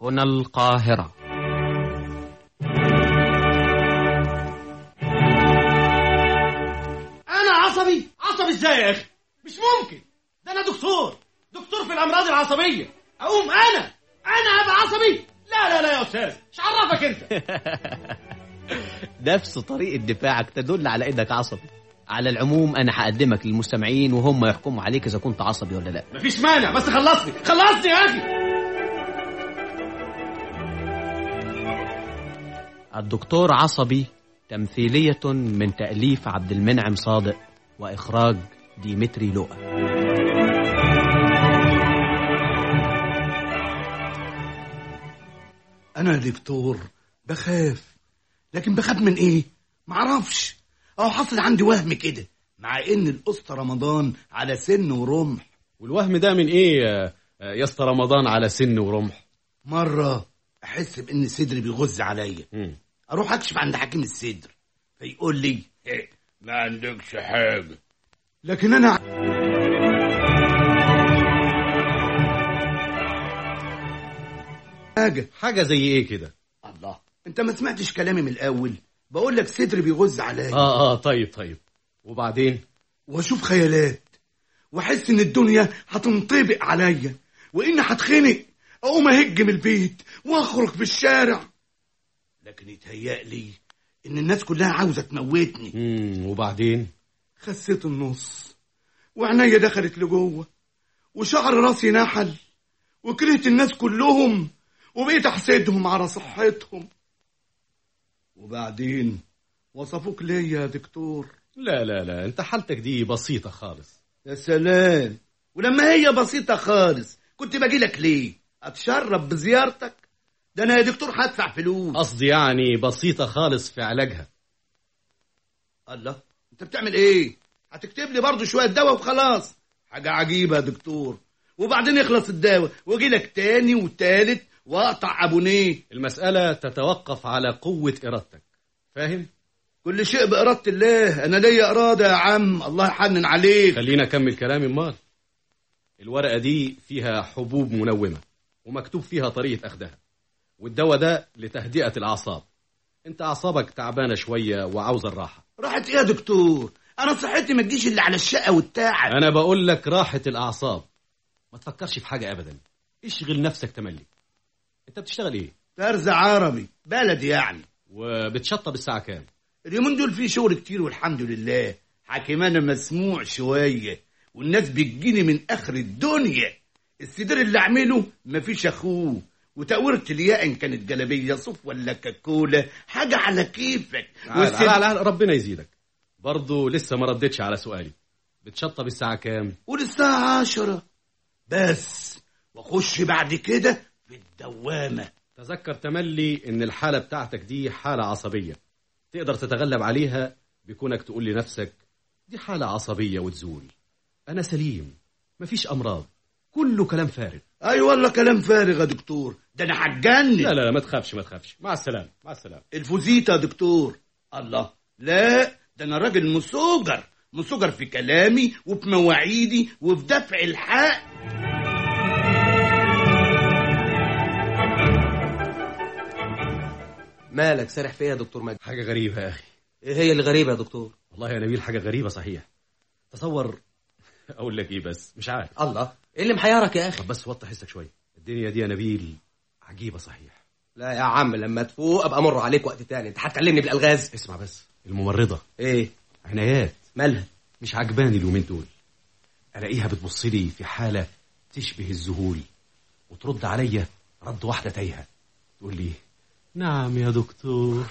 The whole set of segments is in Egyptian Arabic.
هنا القاهرة انا عصبي عصبي ازاي يا اخي مش ممكن ده انا دكتور دكتور في الامراض العصبيه اقوم انا انا ابقى عصبي لا لا لا يا استاذ مش عرفك انت نفس طريقة دفاعك تدل على انك عصبي على العموم انا هقدمك للمستمعين وهم يحكموا عليك اذا كنت عصبي ولا لا مفيش مانع بس خلصني خلصني يا اخي الدكتور عصبي تمثيلية من تأليف عبد المنعم صادق وإخراج ديمتري لؤى انا دكتور بخاف لكن بخاف من ايه معرفش او حصل عندي وهم كده مع ان القسط رمضان على سن ورمح والوهم ده من ايه يا- يا اسطى رمضان على سن ورمح مره احس بان صدري بيغز عليا مم. اروح اكشف عند حكيم الصدر فيقول لي إيه ما عندكش حاجه لكن انا حاجه حاجه زي ايه كده الله انت ما سمعتش كلامي من الاول بقول لك صدري بيغز عليا اه اه طيب طيب وبعدين واشوف خيالات واحس ان الدنيا هتنطبق عليا واني هتخنق اقوم اهج من البيت واخرج في الشارع لكن يتهيألي ان الناس كلها عاوزه تموتني مم. وبعدين خسيت النص وعينيا دخلت لجوه وشعر راسي نحل وكرهت الناس كلهم وبقيت احسدهم على صحتهم وبعدين وصفوك ليا يا دكتور لا لا لا انت حالتك دي بسيطه خالص يا سلام ولما هي بسيطة خالص كنت باجي لك ليه؟ اتشرف بزيارتك؟ ده انا يا دكتور هدفع فلوس قصدي يعني بسيطه خالص في علاجها الله انت بتعمل ايه؟ هتكتب لي برضه شوية دواء وخلاص حاجة عجيبة يا دكتور وبعدين يخلص الدواء واجي لك تاني وتالت واقطع ابونيه المساله تتوقف على قوه ارادتك فاهم كل شيء بإرادة الله أنا ليا إرادة يا عم الله يحنن عليك خلينا اكمل كلامي امال الورقه دي فيها حبوب منومه ومكتوب فيها طريقه اخدها والدواء ده لتهدئه الاعصاب انت اعصابك تعبانه شويه وعاوزه الراحه راحت إيه يا دكتور؟ أنا صحتي ما تجيش إلا على الشقة والتعب انا بقول لك راحه الاعصاب ما تفكرش في حاجه ابدا اشغل نفسك تملي انت بتشتغل ايه فرز عربي بلدي يعني وبتشطب الساعه كام اليومين دول في شغل كتير والحمد لله حكيمانة مسموع شوية والناس بتجيني من آخر الدنيا السدير اللي أعمله مفيش أخوه وتأويرة الياء إن كانت جلابية صوف ولا كاكولا حاجة على كيفك تعال والسد- تعال تعال ربنا يزيدك برضه لسه ما ردتش على سؤالي بتشطب الساعه كام قول الساعة عشرة بس وأخش بعد كده في الدوامة تذكر تملي ان الحاله بتاعتك دي حاله عصبيه تقدر تتغلب عليها بكونك تقول لنفسك دي حاله عصبيه وتزول انا سليم مفيش امراض كله كلام فارغ أي والله كلام فارغ يا دكتور ده أنا هتجنن لا لا لا ما تخافش ما تخافش مع السلامه مع السلامه الفوزيتا يا دكتور الله لا ده انا راجل مسوجر مسوجر في كلامي وفي مواعيدي وفي دفع الحق مالك سارح في ايه يا دكتور مجدي حاجه غريبه يا اخي ايه هي اللي غريبه يا دكتور والله يا نبيل حاجه غريبه صحيح تصور اقول لك ايه بس مش عارف الله ايه اللي محيرك يا اخي طب بس وطي حسك شويه الدنيا دي يا نبيل عجيبه صحيح لا يا عم لما تفوق ابقى امر عليك وقت تاني انت هتكلمني بالالغاز اسمع بس الممرضه ايه عنايات مالها مش عجباني اليومين دول الاقيها بتبص لي في حاله تشبه الذهول وترد عليا رد واحده تايهه تقول لي نعم يا دكتور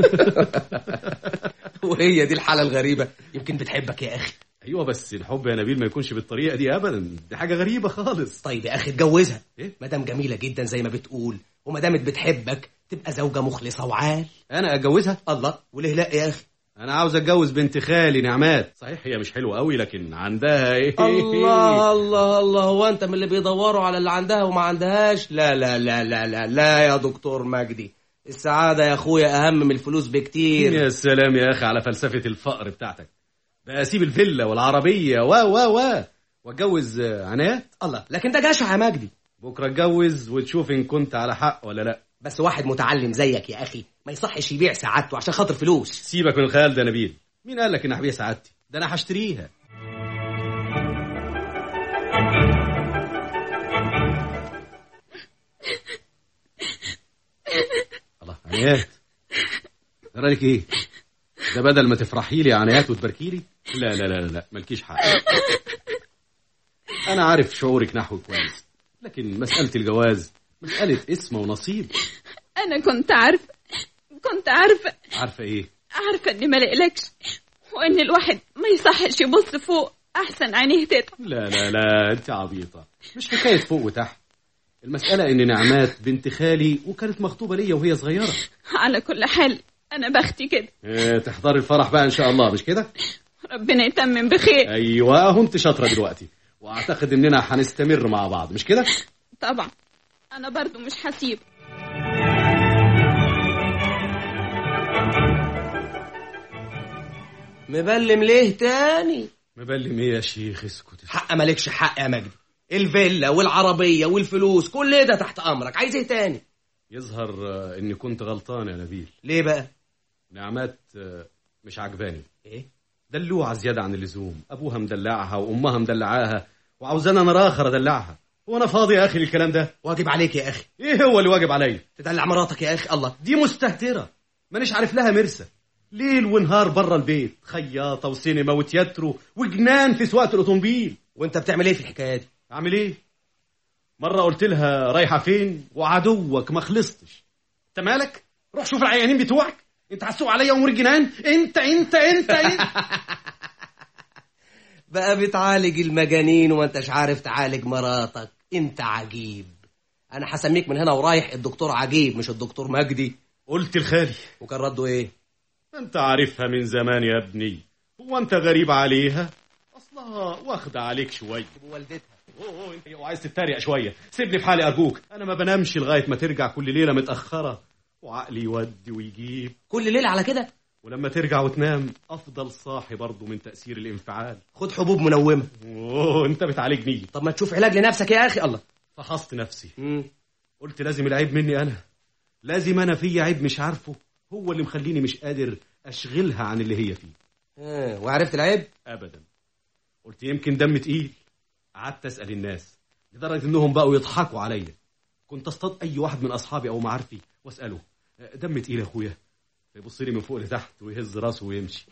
وهي دي الحاله الغريبه يمكن بتحبك يا اخي ايوه بس الحب يا نبيل ما يكونش بالطريقه دي ابدا دي حاجه غريبه خالص طيب يا اخي اتجوزها إيه؟ ما دام جميله جدا زي ما بتقول وما دامت بتحبك تبقى زوجه مخلصه وعال انا اتجوزها الله وليه لا يا اخي انا عاوز اتجوز بنت خالي نعمات صحيح هي مش حلوه قوي لكن عندها ايه الله الله الله هو انت من اللي بيدوروا على اللي عندها وما عندهاش لا لا لا لا لا لا يا دكتور مجدي السعادة يا اخويا اهم من الفلوس بكتير يا سلام يا اخي على فلسفه الفقر بتاعتك بقى اسيب الفيلا والعربيه و و و واتجوز آه، عنايات الله لكن ده جشع يا مجدي بكره اتجوز وتشوف ان كنت على حق ولا لا بس واحد متعلم زيك يا اخي ما يصحش يبيع سعادته عشان خاطر فلوس سيبك من الخيال ده يا نبيل مين قال لك ان هبيع سعادتي ده انا هشتريها الله عنايات جرى لك ايه ده بدل ما تفرحي لي يا عنايات وتباركي لي لا لا لا لا مالكيش حق انا عارف شعورك نحوي كويس لكن مساله الجواز مساله اسم ونصيب انا كنت عارفه كنت عارفه عارفه ايه عارفه اني ما لقلكش وان الواحد ما يصحش يبص فوق احسن عينيه تتعب لا لا لا انت عبيطه مش حكايه فوق وتحت المساله ان نعمات بنت خالي وكانت مخطوبه ليا وهي صغيره على كل حال انا بختي كده اه تحضري الفرح بقى ان شاء الله مش كده ربنا يتمم بخير ايوه اهو انت شاطره دلوقتي واعتقد اننا هنستمر مع بعض مش كده طبعا انا برضو مش هسيب مبلم ليه تاني مبلم ايه يا شيخ اسكت حق مالكش حق يا مجدي الفيلا والعربية والفلوس كل ده تحت أمرك عايز ايه تاني يظهر آه، اني كنت غلطان يا نبيل ليه بقى نعمات آه، مش عجباني ايه دلوعة زيادة عن اللزوم أبوها مدلعها وأمها مدلعاها وعاوزانا أنا راخر أدلعها هو أنا فاضي يا أخي للكلام ده واجب عليك يا أخي إيه هو اللي واجب عليا تدلع مراتك يا أخي الله دي مستهترة مانيش عارف لها مرسى ليل ونهار بره البيت خياطة وسينما وتياترو وجنان في سواقة الأوتومبيل وانت بتعمل ايه في الحكاية دي أعمل إيه؟ مرة قلت لها رايحة فين وعدوك ما خلصتش أنت مالك؟ روح شوف العيانين بتوعك أنت هتسوق عليا أمور الجنان أنت أنت أنت, أنت. بقى بتعالج المجانين وما انتش عارف تعالج مراتك انت عجيب انا هسميك من هنا ورايح الدكتور عجيب مش الدكتور مجدي قلت لخالي وكان رده ايه انت عارفها من زمان يا ابني هو انت غريب عليها اصلها واخده عليك شويه والدتها اوه أوه، انت وعايز تتريق شويه سيبني في حالي ارجوك انا ما بنامش لغايه ما ترجع كل ليله متاخره وعقلي يودي ويجيب كل ليله على كده ولما ترجع وتنام افضل صاحي برضه من تاثير الانفعال خد حبوب منومه اوه انت بتعالجني طب ما تشوف علاج لنفسك يا اخي الله فحصت نفسي مم. قلت لازم العيب مني انا لازم انا في عيب مش عارفه هو اللي مخليني مش قادر اشغلها عن اللي هي فيه آه. وعرفت العيب ابدا قلت يمكن دم تقيل قعدت اسال الناس لدرجه انهم بقوا يضحكوا عليا كنت اصطاد اي واحد من اصحابي او معارفي واساله دم تقيل يا اخويا فيبص لي من فوق لتحت ويهز راسه ويمشي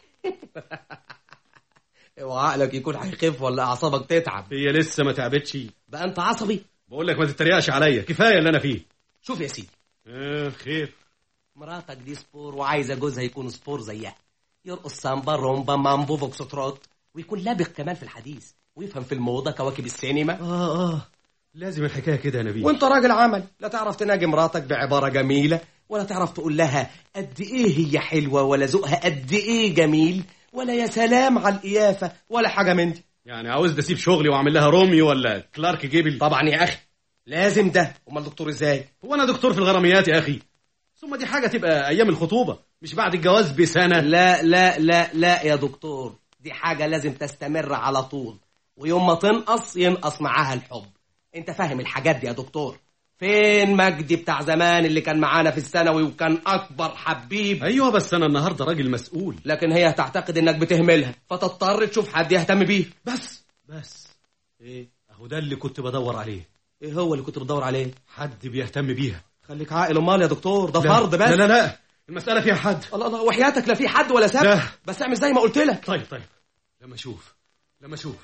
وعقلك يكون هيخف ولا اعصابك تتعب هي لسه ما تعبتش بقى انت عصبي بقول لك ما تتريقش عليا كفايه اللي انا فيه شوف يا سيدي آه خير مراتك دي سبور وعايزه جوزها يكون سبور زيها يرقص سامبا رومبا مامبو فوكسوتروت ويكون لابق كمان في الحديث ويفهم في الموضه كواكب السينما اه اه لازم الحكايه كده يا نبيل وانت راجل عمل لا تعرف تناجي مراتك بعباره جميله ولا تعرف تقول لها قد ايه هي حلوه ولا ذوقها قد ايه جميل ولا يا سلام على القيافه ولا حاجه من دي يعني عاوز اسيب شغلي واعمل لها روميو ولا كلارك جيبل طبعا يا اخي لازم ده امال الدكتور ازاي هو انا دكتور في الغراميات يا اخي ثم دي حاجه تبقى ايام الخطوبه مش بعد الجواز بسنه لا لا لا لا يا دكتور دي حاجة لازم تستمر على طول ويوم ما تنقص ينقص معاها الحب انت فاهم الحاجات دي يا دكتور فين مجدي بتاع زمان اللي كان معانا في الثانوي وكان اكبر حبيب ايوه بس انا النهارده راجل مسؤول لكن هي هتعتقد انك بتهملها فتضطر تشوف حد يهتم بيه بس بس ايه اهو ده اللي كنت بدور عليه ايه هو اللي كنت بتدور عليه حد بيهتم بيها خليك عاقل امال يا دكتور ده لا، فرض بس لا لا لا المساله فيها حد الله الله وحياتك لا في حد ولا سبب لا. بس اعمل زي ما قلت لك طيب طيب لما اشوف لما اشوف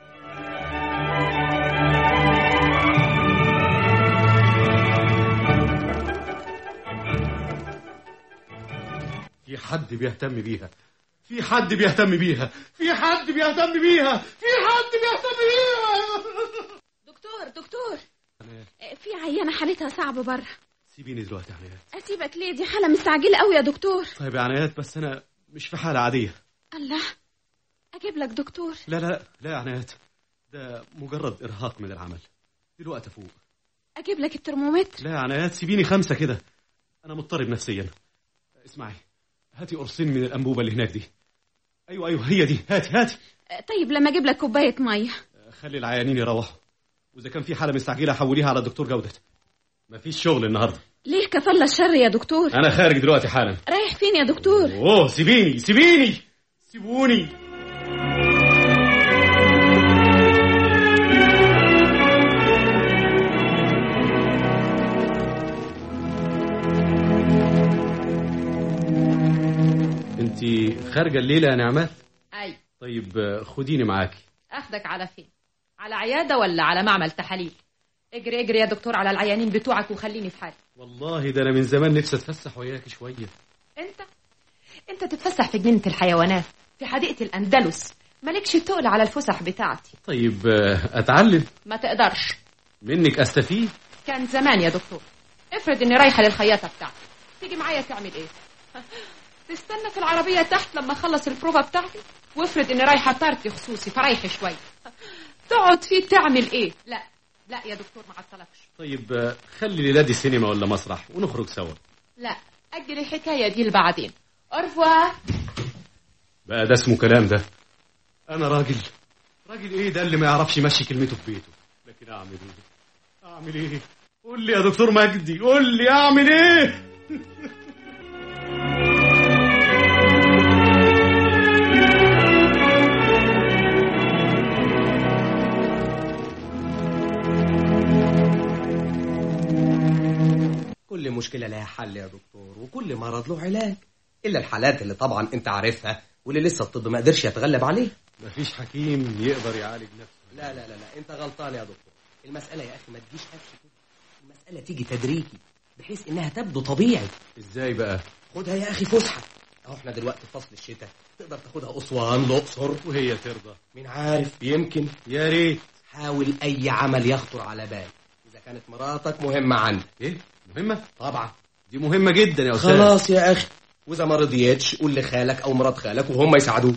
في حد بيهتم بيها في حد بيهتم بيها في حد بيهتم بيها في حد بيهتم بيها دكتور دكتور في عيانة حالتها صعبة بره سيبيني دلوقتي يا عنايات أسيبك ليه دي حالة مستعجلة قوي يا دكتور طيب يا عنايات بس انا مش في حاله عاديه الله أجيب لك دكتور لا لا لا يا عنايات ده مجرد ارهاق من العمل دلوقتي افوق أجيب لك الترمومتر لا يا عنايات سيبيني خمسة كده أنا مضطرب نفسيا اسمعي هاتي قرصين من الأنبوبة اللي هناك دي أيوة أيوة هي دي هاتي هاتي طيب لما أجيب لك كوباية مية خلي العيانين يروحوا واذا كان في حاله مستعجله حوليها على الدكتور جوده مفيش شغل النهارده ليه كفل الشر يا دكتور انا خارج دلوقتي حالا رايح فين يا دكتور اوه سيبيني سيبيني سيبوني انت خارجه الليله يا نعمات اي طيب آه، خديني معاكي اخدك على فين على عياده ولا على معمل تحاليل اجري اجري يا دكتور على العيانين بتوعك وخليني في حالي والله ده انا من زمان نفسي اتفسح وياكي شويه انت انت تتفسح في جنينه الحيوانات في حديقه الاندلس مالكش تقل على الفسح بتاعتي طيب آه، اتعلم ما تقدرش منك استفيد كان زمان يا دكتور افرض اني رايحه للخياطه بتاعتي تيجي معايا تعمل ايه تستنى في العربيه تحت لما اخلص البروفا بتاعتي وافرض اني رايحه طارتي خصوصي فرايحه شويه تقعد فيه تعمل ايه لا لا يا دكتور ما عطلكش طيب آه، خلي ليلة دي سينما ولا مسرح ونخرج سوا لا اجل الحكايه دي لبعدين أرفوا بقى ده اسمه كلام ده انا راجل راجل ايه ده اللي ما يعرفش يمشي كلمته في بيته لكن اعمل ايه اعمل ايه قول لي يا دكتور مجدي قول لي اعمل ايه كل مشكلة لها حل يا دكتور وكل مرض له علاج إلا الحالات اللي طبعا أنت عارفها واللي لسه الطب ما قدرش يتغلب عليها مفيش حكيم يقدر يعالج نفسه لا لا لا لا أنت غلطان يا دكتور المسألة يا أخي ما تجيش قفش كده المسألة تيجي تدريجي بحيث إنها تبدو طبيعي ازاي بقى خدها يا أخي فسحة أهو إحنا دلوقتي في فصل الشتاء تقدر تاخدها أسوان الأقصر وهي ترضى مين عارف يمكن يا ريت حاول أي عمل يخطر على بالك إذا كانت مراتك مهمة عندك ايه مهمه طبعا دي مهمه جدا يا استاذ خلاص يا أخي وإذا ما رضيتش قول لخالك أو مرات خالك وهم يساعدوك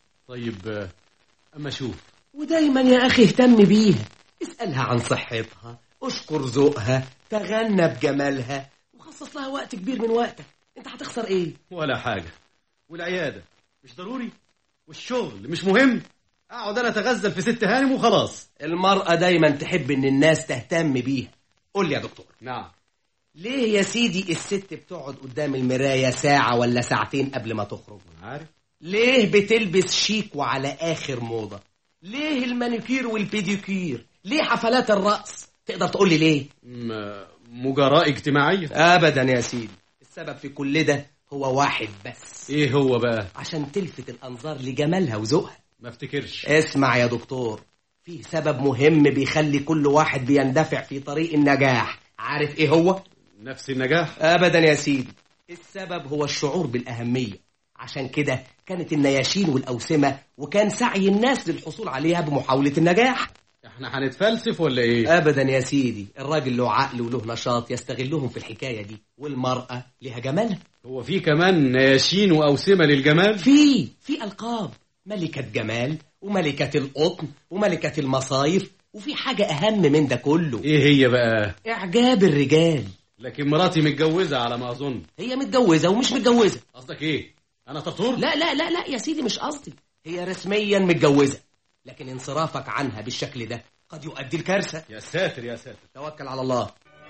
طيب آه، اما شوف ودايما يا أخي اهتم بيها اسألها عن صحتها اشكر ذوقها تغنى بجمالها وخصص لها وقت كبير من وقتك انت هتخسر ايه ولا حاجه والعياده مش ضروري والشغل مش مهم اقعد انا اتغزل في ست هانم وخلاص المرأة دايما تحب ان الناس تهتم بيها قول لي يا دكتور نعم ليه يا سيدي الست بتقعد قدام المراية ساعة ولا ساعتين قبل ما تخرج أنا عارف ليه بتلبس شيك وعلى آخر موضة ليه المانيكير والبيديكير ليه حفلات الرقص تقدر تقول لي ليه م- مجراء اجتماعيه ابدا يا سيدي السبب في كل ده هو واحد بس ايه هو بقى عشان تلفت الانظار لجمالها وذوقها ما افتكرش اسمع يا دكتور في سبب مهم بيخلي كل واحد بيندفع في طريق النجاح عارف ايه هو نفس النجاح ابدا يا سيدي السبب هو الشعور بالاهميه عشان كده كانت النياشين والاوسمه وكان سعي الناس للحصول عليها بمحاوله النجاح احنا هنتفلسف ولا ايه ابدا يا سيدي الراجل له عقل وله نشاط يستغلهم في الحكايه دي والمراه لها جمالها هو في كمان نياشين واوسمه للجمال في في القاب ملكه جمال وملكه القطن وملكه المصايف وفي حاجه اهم من ده كله ايه هي بقى اعجاب الرجال لكن مراتي متجوزه على ما اظن هي متجوزه ومش متجوزه قصدك ايه انا تطور لا لا لا لا يا سيدي مش قصدي هي رسميا متجوزه لكن انصرافك عنها بالشكل ده قد يؤدي الكارثه يا ساتر يا ساتر توكل على الله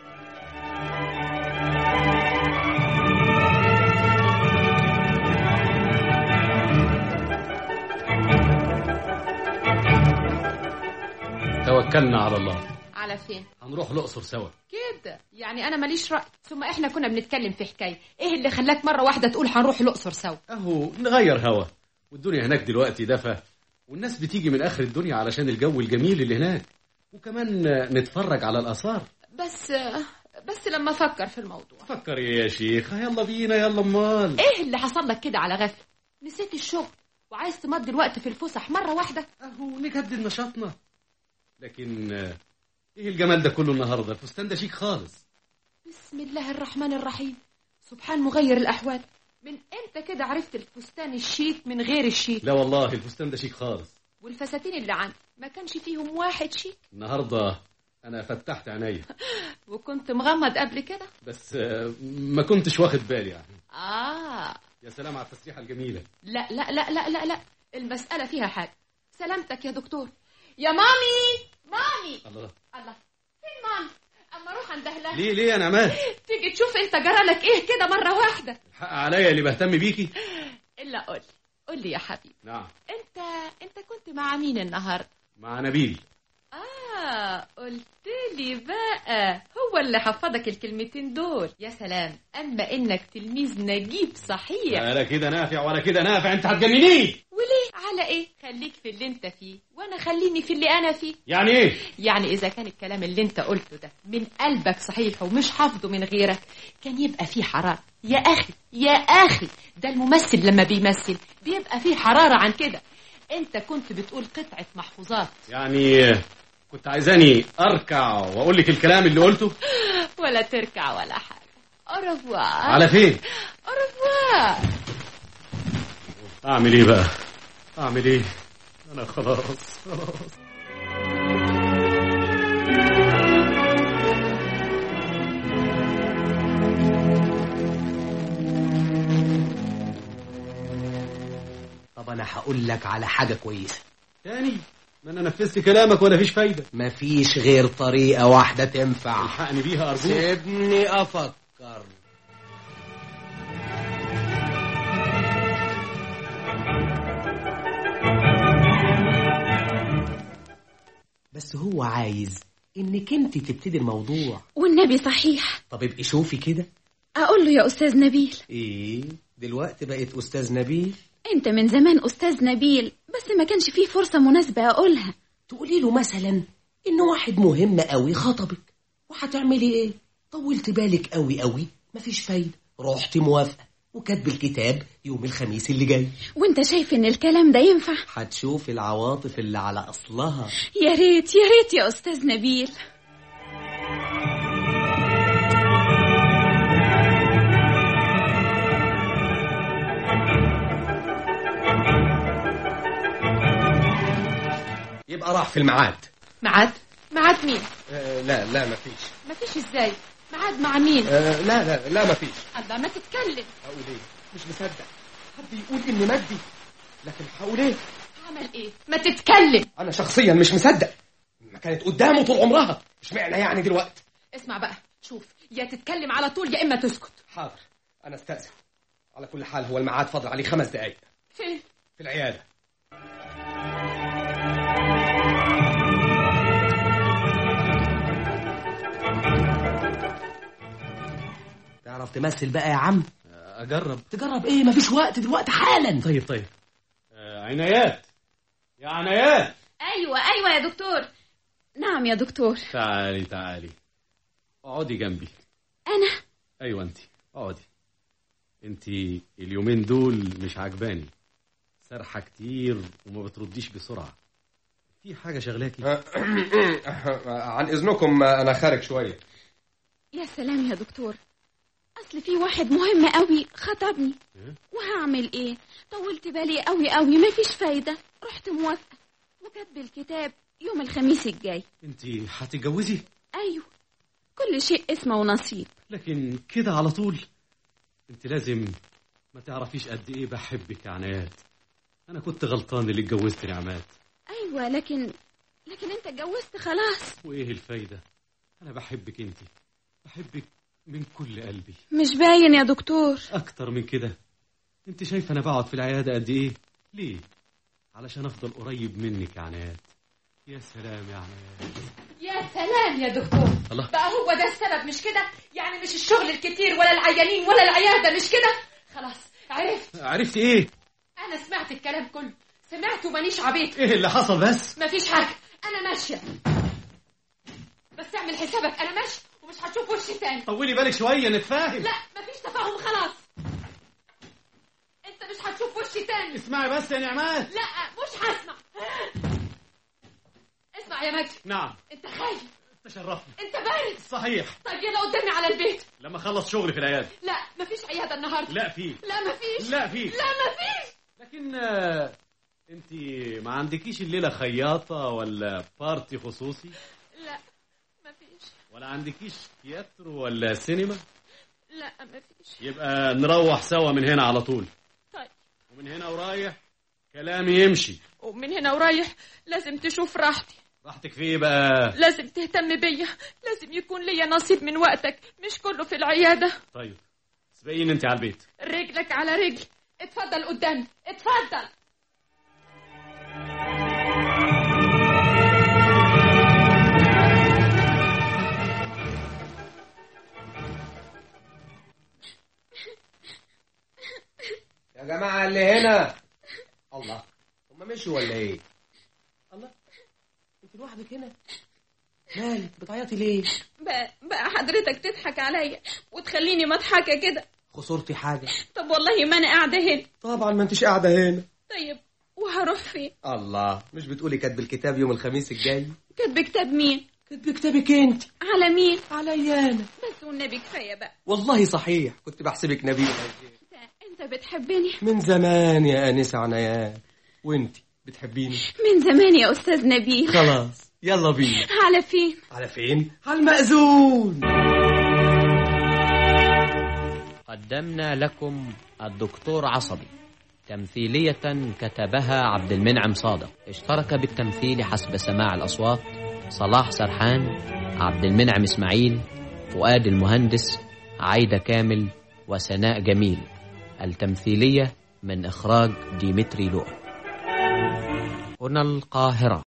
توكلنا على الله على فين هنروح الاقصر سوا كده يعني انا ماليش راي ثم احنا كنا بنتكلم في حكايه ايه اللي خلاك مره واحده تقول هنروح الاقصر سوا اهو نغير هوا والدنيا هناك دلوقتي دفى والناس بتيجي من اخر الدنيا علشان الجو الجميل اللي هناك وكمان نتفرج على الاثار بس بس لما افكر في الموضوع فكر يا شيخ يلا بينا يلا امال ايه اللي حصل لك كده على غفله نسيت الشغل وعايز تمضي الوقت في الفسح مره واحده اهو نجدد نشاطنا لكن آه، ايه الجمال ده كله النهارده الفستان ده شيك خالص بسم الله الرحمن الرحيم سبحان مغير الاحوال من امتى كده عرفت الفستان الشيك من غير الشيك لا والله الفستان ده شيك خالص والفساتين اللي عندي ما كانش فيهم واحد شيك النهارده انا فتحت عينيا وكنت مغمض قبل كده بس آه، ما كنتش واخد بالي يعني اه يا سلام على التسريحه الجميله لا لا لا لا لا لا المسألة فيها حاجة سلامتك يا دكتور يا مامي مامي الله الله فين مامي اما اروح عند اهلها ليه ليه يا نعمان تيجي تشوف انت جرى لك ايه كده مره واحده الحق عليا اللي بهتم بيكي الا قول لي قول لي يا حبيبي نعم انت انت كنت مع مين النهارده مع نبيل اه قلت لي بقى هو اللي حفظك الكلمتين دول يا سلام اما انك تلميذ نجيب صحيح ولا كده نافع ولا كده نافع انت هتجننيه وليه على ايه خليك في اللي انت فيه وانا خليني في اللي انا فيه يعني ايه يعني اذا كان الكلام اللي انت قلته ده من قلبك صحيح ومش حافظه من غيرك كان يبقى فيه حرارة يا اخي يا اخي ده الممثل لما بيمثل بيبقى فيه حرارة عن كده انت كنت بتقول قطعة محفوظات يعني كنت عايزاني اركع واقول لك الكلام اللي قلته ولا تركع ولا حاجة أوروفوار على فين أوروفوار اعمل ايه بقى اعمل ايه انا خلاص خلاص طب انا هقول لك على حاجه كويسه تاني ما انا نفذت كلامك ولا فيش فايده مفيش غير طريقه واحده تنفع الحقني بيها ارجوك سيبني افكر بس هو عايز انك انت تبتدي الموضوع والنبي صحيح طب ابقي شوفي كده أقول له يا أستاذ نبيل ايه دلوقتي بقيت استاذ نبيل أنت من زمان أستاذ نبيل بس ما كانش فيه فرصة مناسبة أقولها تقولي له مثلا ان واحد مهم قوي خطبك وهتعملي ايه طولت بالك قوي قوي مفيش فايده رحت موافقه وكاتب الكتاب يوم الخميس اللي جاي وأنت شايف إن الكلام ده ينفع هتشوف العواطف اللي على اصلها يا ريت يا ريت يا أستاذ نبيل يبقى راح في الميعاد ميعاد ميعاد مين آه لا لا مفيش مفيش ازاي ميعاد مع مين آه لا لا لا مفيش الله ما تتكلم اقول ايه مش مصدق حد يقول اني مادي لكن هقول ايه عمل ايه ما تتكلم انا شخصيا مش مصدق ما كانت قدامه طول عمرها اشمعنى يعني دلوقتي اسمع بقى شوف يا تتكلم على طول يا اما تسكت حاضر انا استاذن على كل حال هو الميعاد فاضل عليه خمس دقايق فين في العياده تعرف تمثل بقى يا عم اجرب تجرب ايه مفيش وقت دلوقتي حالا طيب طيب آه، عنايات يا عنايات أيوة أيوة يا دكتور نعم يا دكتور تعالي تعالي اقعدي جنبي أنا ايوه انت اقعدي انت اليومين دول مش عجباني سرحه كتير وما بترديش بسرعه في حاجه شغلاكي عن اذنكم انا خارج شويه يا سلام يا دكتور أصل في واحد مهم قوي خطبني إيه؟ وهعمل إيه طولت بالي قوي قوي مفيش فايدة رحت موافقة وكاتب الكتاب يوم الخميس الجاي انت هتتجوزي أيوة كل شيء اسمه ونصيب لكن كده على طول انت لازم ما تعرفيش قد ايه بحبك يا عنايات انا كنت غلطان اللي اتجوزت نعمات أيوة لكن لكن أنت اتجوزت خلاص وايه الفايده انا بحبك انت بحبك من كل قلبي مش باين يا دكتور اكتر من كده انت شايف انا بقعد في العياده قد ايه ليه علشان افضل قريب منك يا عنايات يا سلام يا عنايات يا سلام يا دكتور الله. بقى هو ده السبب مش كده يعني مش الشغل الكتير ولا العيانين ولا العياده مش كده خلاص عرفت عرفت ايه انا سمعت الكلام كله سمعته مانيش عبيط ايه اللي حصل بس مفيش حاجه انا ماشيه بس اعمل حسابك انا ماشي ومش هتشوف وشي تاني طولي بالك شويه نتفاهم لا مفيش تفاهم خلاص انت مش هتشوف وشي تاني اسمعي بس يا نعمات لا مش هسمع اسمع يا مجدي نعم انت خايف تشرفني انت بارد صحيح طيب يلا قدامي على البيت لما اخلص شغلي في العياده لا مفيش عياده النهارده لا في لا مفيش لا في لا مفيش لكن آه، انت ما عندكيش الليله خياطه ولا بارتي خصوصي لا مفيش ولا عندكيش تياترو ولا سينما لا مفيش يبقى نروح سوا من هنا على طول طيب ومن هنا ورايح كلامي يمشي ومن هنا ورايح لازم تشوف راحتي راحتك في ايه بقى لازم تهتم بيا لازم يكون ليا نصيب من وقتك مش كله في العيادة طيب سبقيني انت على البيت رجلك على رجل اتفضل قدامي اتفضل يا جماعة اللي هنا الله هم مشوا ولا ايه الله انت لوحدك هنا مالك بتعيطي ليه بقى, بقى حضرتك تضحك عليا وتخليني مضحكة كده خسرتي حاجة طب والله ما انا قاعدة هنا طبعا ما انتش قاعدة هنا طيب وهروح فين الله مش بتقولي كاتب الكتاب يوم الخميس الجاي كاتب كتاب مين كاتب كتابك انت على مين عليا انا بس والنبي كفاية بقى والله صحيح كنت بحسبك نبيل انت, انت بتحبني من زمان يا انسة عنايات وانت بتحبيني من زمان يا استاذ نبيل خلاص يلا بينا على فين على فين على المأذون قدمنا لكم الدكتور عصبي تمثيلية كتبها عبد المنعم صادق اشترك بالتمثيل حسب سماع الأصوات صلاح سرحان عبد المنعم إسماعيل فؤاد المهندس عايدة كامل وسناء جميل التمثيلية من إخراج ديمتري لؤى هنا القاهرة